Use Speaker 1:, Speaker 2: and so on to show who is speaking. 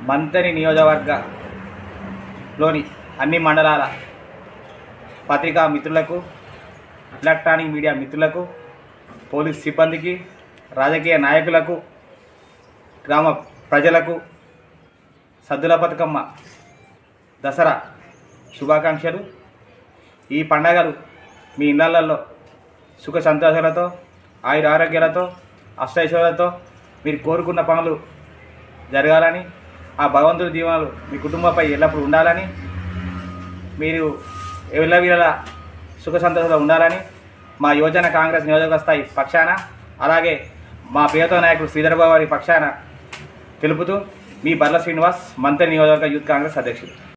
Speaker 1: మంతని నియోజకవర్గలోని అన్ని మండలాల పత్రికా మిత్రులకు ఎలక్ట్రానిక్ మీడియా మిత్రులకు పోలీస్ సిబ్బందికి రాజకీయ నాయకులకు గ్రామ ప్రజలకు సద్దుల బతుకమ్మ దసరా శుభాకాంక్షలు ఈ పండగలు మీ ఇళ్ళల్లో సుఖ సంతోషాలతో ఆయుర ఆరోగ్యాలతో అష్టైశ్వర్యాలతో మీరు కోరుకున్న పనులు జరగాలని ఆ భగవంతుడి దీవెనలు మీ కుటుంబంపై ఎల్లప్పుడూ ఉండాలని మీరు ఎల్లవీళ్ళ సుఖ సంతోషంలో ఉండాలని మా యువజన కాంగ్రెస్ నియోజక స్థాయి పక్షాన అలాగే మా ప్రియతో నాయకుడు శ్రీధర్బాబు వారి పక్షాన తెలుపుతూ మీ బర్ల శ్రీనివాస్ మంత్రి నియోజకవర్గ యూత్ కాంగ్రెస్ అధ్యక్షుడు